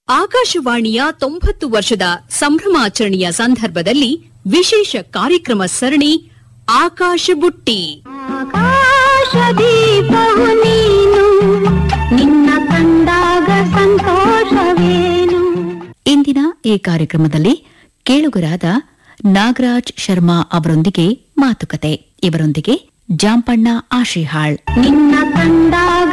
ಆಕಾಶವಾಣಿಯ ತೊಂಬತ್ತು ವರ್ಷದ ಸಂಭ್ರಮಾಚರಣೆಯ ಸಂದರ್ಭದಲ್ಲಿ ವಿಶೇಷ ಕಾರ್ಯಕ್ರಮ ಸರಣಿ ಆಕಾಶ ಬುಟ್ಟಿ ಆಕಾಶ ದೀಪವು ನೀನು ನಿನ್ನ ಕಂಡಾಗ ಸಂತೋಷವೇನು ಇಂದಿನ ಈ ಕಾರ್ಯಕ್ರಮದಲ್ಲಿ ಕೇಳುಗರಾದ ನಾಗರಾಜ್ ಶರ್ಮಾ ಅವರೊಂದಿಗೆ ಮಾತುಕತೆ ಇವರೊಂದಿಗೆ ಜಾಂಪಣ್ಣ ಆಶಿಹಾಳ್ ನಿನ್ನ ಕಂಡಾಗ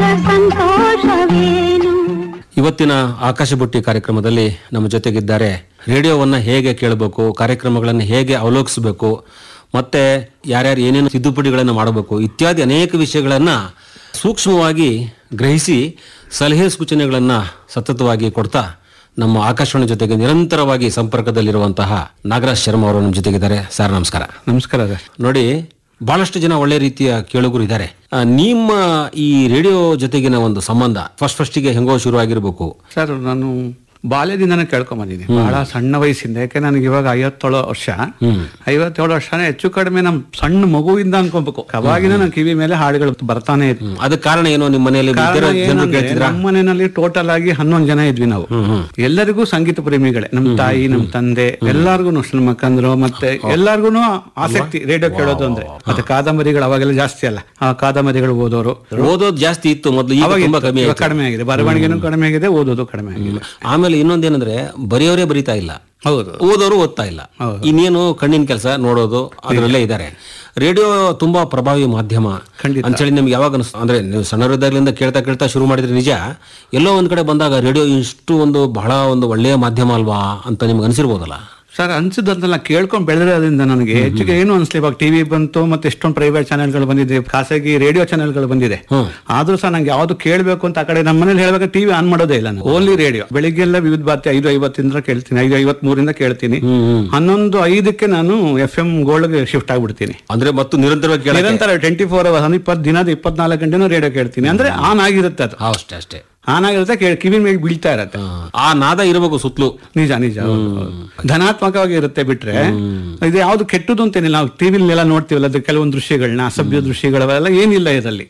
ಸಂತೋಷವೇನು ಇವತ್ತಿನ ಆಕಾಶ ಬುಟ್ಟಿ ಕಾರ್ಯಕ್ರಮದಲ್ಲಿ ನಮ್ಮ ಜೊತೆಗಿದ್ದಾರೆ ರೇಡಿಯೋವನ್ನ ಹೇಗೆ ಕೇಳಬೇಕು ಕಾರ್ಯಕ್ರಮಗಳನ್ನು ಹೇಗೆ ಅವಲೋಕಿಸಬೇಕು ಮತ್ತೆ ಯಾರ್ಯಾರು ಏನೇನು ತಿದ್ದುಪಡಿಗಳನ್ನು ಮಾಡಬೇಕು ಇತ್ಯಾದಿ ಅನೇಕ ವಿಷಯಗಳನ್ನ ಸೂಕ್ಷ್ಮವಾಗಿ ಗ್ರಹಿಸಿ ಸಲಹೆ ಸೂಚನೆಗಳನ್ನ ಸತತವಾಗಿ ಕೊಡ್ತಾ ನಮ್ಮ ಆಕಾಶವಾಣಿ ಜೊತೆಗೆ ನಿರಂತರವಾಗಿ ಸಂಪರ್ಕದಲ್ಲಿರುವಂತಹ ನಾಗರಾಜ್ ಶರ್ಮಾ ಅವರು ನಮ್ಮ ಜೊತೆಗಿದ್ದಾರೆ ಸರ್ ನಮಸ್ಕಾರ ನಮಸ್ಕಾರ ಸರ್ ನೋಡಿ ಬಹಳಷ್ಟು ಜನ ಒಳ್ಳೆ ರೀತಿಯ ಕೇಳುಗರು ಇದ್ದಾರೆ ಆ, ನಿಮ್ಮ ಈ ರೇಡಿಯೋ ಜೊತೆಗಿನ ಒಂದು ಸಂಬಂಧ ಫಸ್ಟ್ ಫಸ್ಟಿಗೆ ಹೆಂಗೋ ಶುರು ಆಗಿರ್ಬೇಕು ಸರ್ ನಾನು ಬಾಲ್ಯದಿಂದನೇ ಕೇಳ್ಕೊಂಬಂದಿದ್ದೀನಿ ಬಹಳ ಸಣ್ಣ ವಯಸ್ಸಿಂದ ಯಾಕೆ ನನಗೆ ಇವಾಗ ಐವತ್ತೇಳು ವರ್ಷ ಐವತ್ತೇಳು ವರ್ಷನೇ ಹೆಚ್ಚು ಕಡಿಮೆ ನಮ್ ಸಣ್ಣ ಮಗುವಿಂದ ಅನ್ಕೋಬೇಕು ಅವಾಗಿನ ನನ್ನ ಕಿವಿ ಮೇಲೆ ಹಾಡುಗಳು ಬರ್ತಾನೆ ಇದ್ವು ಹ್ಮ್. ಅದಕ್ಕೆ ಕಾರಣ ಏನು ನಿಮ್ಮ ಮನೆಯಲ್ಲಿ ಕಾರಣ ಇದ್ದಿರೋ ಜನರು ಏನಂದ್ರೆ, ಕೇಳ್ತಿದ್ರ ನಮ್ಮ ಮನೆಯಲ್ಲಿ ಟೋಟಲ್ ಆಗಿ ಹನ್ನೊಂದು ಜನ ಇದ್ವಿ ನಾವು ಎಲ್ಲರಿಗೂ ಸಂಗೀತ ಪ್ರೇಮಿಗಳೇ ನಮ್ ತಾಯಿ ನಮ್ ತಂದೆ ಎಲ್ಲಾರ್ಗು ನಮ್ಮ ಮಕ್ಕಂದ್ರು ಮತ್ತೆ ಎಲ್ಲಾರ್ಗು ಆಸಕ್ತಿ ರೇಡಿಯೋ ಕೇಳೋದು ಅಂದ್ರೆ ಮತ್ತೆ ಕಾದಂಬರಿಗಳು ಅವಾಗೆಲ್ಲ ಜಾಸ್ತಿ ಅಲ್ಲ ಆ ಕಾದಂಬರಿಗಳು ಓದೋರು ಓದೋದು ಜಾಸ್ತಿ ಇತ್ತು ಮೊದಲು ಈಗ ಅವಾಗ ತುಂಬಾ ಇತ್ತು. ಕಮ್ಮಿ ಇವಾಗ ಆಯ್ತು ಕಡಿಮೆ ಆಗಿದೆ ಬರವಣಿಗೆನೂ ಕಡಿಮೆ ಆಗಿದೆ ಓದೋದು ಕಡಿಮೆ ಆಗಿದೆ ಆಮೇಲೆ ಇನ್ನೊಂದೇನಂದ್ರೆ ಬರೆಯೋರೇ ಬರಿತಾ ಇಲ್ಲ ಹೌದು ಓದೋರು ಓದ್ತಾ ಇಲ್ಲ ಇನ್ನೇನು ಕಣ್ಣಿನ ಕೆಲಸ ನೋಡೋದು ಅದರಲ್ಲೇ ಇದ್ದಾರೆ ರೇಡಿಯೋ ತುಂಬಾ ಪ್ರಭಾವಿ ಮಾಧ್ಯಮ ಖಂಡಿತ. ಅಂತೇಳಿ ನಿಮ್ಗೆ ಯಾವಾಗ ಅನಿಸ್ತು ಅಂದ್ರೆ ನೀವು ಸಣ್ಣವರಿದ್ದಾಗಲಿಂದ ಕೇಳ್ತಾ ಕೇಳ್ತಾ ಶುರು ಮಾಡಿದ್ರೆ ನಿಜ ಎಲ್ಲೋ ಒಂದ್ ಕಡೆ ಬಂದಾಗ ರೇಡಿಯೋ ಇಷ್ಟು ಒಂದು ಬಹಳ ಒಂದು ಒಳ್ಳೆಯ ಮಾಧ್ಯಮ ಅಲ್ವಾ ಅಂತ ನಿಮ್ಗೆ ಅನಿಸಿರ್ಬೋದಲ್ಲ ಸರ್ ಅನ್ಸಿದ್ದಂತೆಲ್ಲ ಕೇಳ್ಕೊಂಡ್ ಬೆಳೆದ್ರಿಂದ ನನಗೆ ಹೆಚ್ಚಿಗೆ ಏನು ಅನ್ಸ್ಲಿ ಇವಾಗ ಟಿವಿ ಬಂತು ಮತ್ತೆ ಎಷ್ಟೊಂದು ಪ್ರೈವೇಟ್ ಚಾನೆಲ್ಗಳು ಬಂದಿದೆ ಖಾಸಗಿ ರೇಡಿಯೋ ಚಾನೆಲ್ಗಳು ಬಂದಿದೆ ಆದ್ರೂ ಸಹ ನಂಗೆ ಯಾವ್ದು ಕೇಳಬೇಕು ಅಂತ ಆ ಕಡೆ ನಮ್ಮ ಮನೇಲಿ ಹೇಳ್ಬೇಕು ಟಿವಿ ಆನ್ ಮಾಡೋದೇ ಇಲ್ಲ ನಾನು ಓನ್ಲಿ ರೇಡಿಯೋ ಬೆಳಿಗ್ಗೆಲ್ಲ ವಿವಿಧ ಭಾರತಿ ಐದು ಐವತ್ತಿಂದ ಕೇಳ್ತೀನಿ ಐದು ಐವತ್ ಮೂರಿಂದ ಕೇಳ್ತೀನಿ ಹನ್ನೊಂದು ಐದಕ್ಕೆ ನಾನು ಎಫ್ ಎಂ ಗೋಲ್ಡ್ಗೆ ಶಿಫ್ಟ್ ಆಗ್ಬಿಡ್ತೀನಿ ಅಂದ್ರೆ ಮತ್ತು ನಿರಂತರವಾಗಿ ಕೇಳ ನಿರಂತರ ಟ್ವೆಂಟಿ ಫೋರ್ ಅವರ್ಸ್ ಇಪ್ಪತ್ತು ದಿನದ ಇಪ್ಪತ್ನಾಲ್ಕು ಗಂಟೆನೂ ರೇಡಿಯೋ ಕೇಳ್ತೀನಿ ಅಂದ್ರೆ ಆನ್ ಆಗಿರುತ್ತೆ ಅದು ಅಷ್ಟೇ ಅಷ್ಟೇ ಆನ್ ಆಗಿರುತ್ತೆ ಕೇ- ಕಿವಿ ಮೇಲೆ ಬೀಳ್ತಾ ಇರತ್ತೆ ಆ ನಾದ ಇರಬೇಕು ಸುತ್ತಲೂ ನಿಜ ನಿಜ ಹೌದು, ಹೌದು. ಧನಾತ್ಮಕವಾಗಿ ಇರುತ್ತೆ ಬಿಟ್ರೆ ಇದು ಯಾವ್ದು ಕೆಟ್ಟದ್ದು ಅಂತೇನಿಲ್ಲ ನಾವು ಟಿವಿಲೆಲ್ಲ ನೋಡ್ತೀವಲ್ಲ ಅದು ಕೆಲವೊಂದು ದೃಶ್ಯಗಳನ್ನ ಅಸಭ್ಯ ದೃಶ್ಯಗಳವೆಲ್ಲ ಏನಿಲ್ಲ ಇದರಲ್ಲಿ